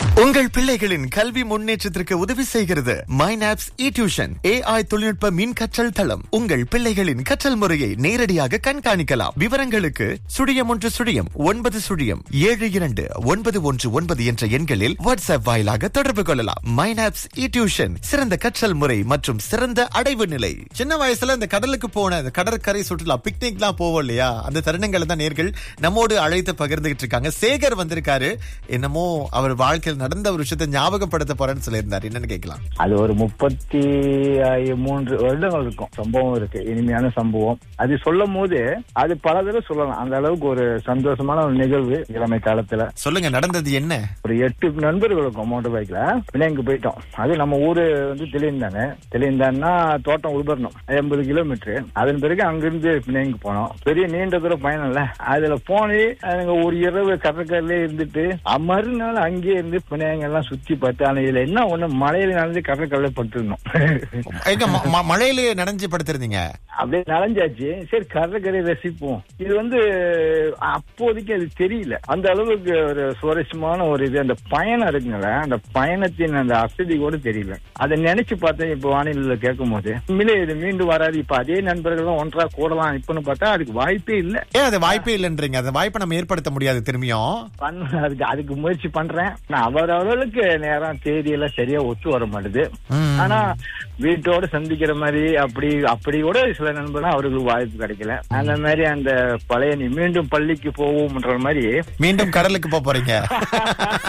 உங்கள் பிள்ளைகளின் கல்வி முன்னேற்றத்திற்கு உதவி செய்கிறது மைனாப்ஸ் இ டியூஷன் ஏஐ தொழில்நுட்ப மின் கற்றல் தளம் உங்கள் பிள்ளைகளின் கற்றல் முறையை நேரடியாக கண்காணிக்கலாம் விவரங்களுக்கு சுழியம் ஒன்று சுழியம் ஒன்பது சுழியம் ஏழு இரண்டு ஒன்பது ஒன்று ஒன்பது என்ற எண்களில் வாட்ஸ்அப் வாயிலாக தொடர்பு கொள்ளலாம் மைனாப்ஸ் இ டியூஷன் சிறந்த கற்றல் முறை மற்றும் சிறந்த அடைவு நிலை சின்ன வயசுல இந்த கடலுக்கு போன இந்த கடற்கரை சுற்றுலா பிக்னிக்லாம் போவோம் இல்லையா அந்த தருணங்களை தான் நேர்கள் நம்மோடு அழைத்து பகிர்ந்துகிட்டு இருக்காங்க சேகர் வந்திருக்காரு என்னமோ அவர் வாழ்க்கையில் நடந்த ஒரு விஷயத்தை ஞாபகப்படுத்த போறேன்னு சொல்லியிருந்தாரு என்னன்னு கேட்கலாம் அது ஒரு முப்பத்தி ஐ- மூன்று வருடங்கள் இருக்கும் சம்பவம் இருக்கு இனிமையான சம்பவம் அது சொல்லும் போது அது பல தடவை சொல்லலாம் அந்த அளவுக்கு ஒரு சந்தோஷமான ஒரு நிகழ்வு இளமை காலத்துல சொல்லுங்க நடந்தது என்ன ஒரு எட்டு நண்பர்கள் இருக்கும் மோட்டர் பைக்ல பிள்ளைங்க போயிட்டோம் அது நம்ம ஊரு வந்து தெளிந்தானே தெளிந்தான்னா தோட்டம் உள்பரணும் எண்பது கிலோமீட்டர் அதன் பிறகு அங்கிருந்து பிள்ளைங்க போனோம் பெரிய நீண்ட தூரம் பயணம் இல்ல அதுல போனே அதுங்க ஒரு இரவு கடற்கரையில இருந்துட்டு அ- மறுநாள் அங்கேயே இருந்து பிள்ளைங்க எல்லாம் சுத்தி பார்த்து ஆனா இதுல என்ன ஒண்ணு மலையில நடந்து கடற்கரையில பட்டுருந்தோம் எங்க ம- ம- மழையிலேயே நனைஞ்சு படுத்திருந்தீங்க அப்படியே நனைஞ்சாச்சு சரி கடற்கரை ரசிப்போம் இது வந்து அப்போதைக்கு அது தெரியல அந்த அளவுக்கு ஒரு சுவாரஸ்யமான ஒரு இது அந்த பயணம் இருக்குங்கள அந்த பயணத்தின் அந்த அசதி கூட தெரியல அதை நினைச்சு பார்த்தேன் இப்ப வானிலையில கேட்கும் போது உண்மையிலே இது மீண்டும் வராது இப்ப அதே நண்பர்களும் ஒன்றா கூடலாம் இப்பன்னு பார்த்தா அதுக்கு வாய்ப்பே இல்ல ஏன் அது வாய்ப்பே இல்லைன்றீங்க அந்த வாய்ப்பை நம்ம ஏற்படுத்த முடியாது திரும்பியும் பண்ண அதுக்கு அதுக்கு முயற்சி பண்றேன் நான் அவர் அவர்களுக்கு நேரம் தேதி எல்லாம் சரியா ஒத்து வர மாட்டுது ம். ஆனா வீட்டோட சந்திக்கிற மாதிரி அப்படி அப்படி கூட சில நண்பர்கள் அவர்களுக்கு வாய்ப்பு கிடைக்கல அந்த மாதிரி அந்த பழைய நீ மீண்டும் பள்ளிக்கு போவோம்ன்ற மாதிரி மீண்டும் கடலுக்கு போக போறீங்க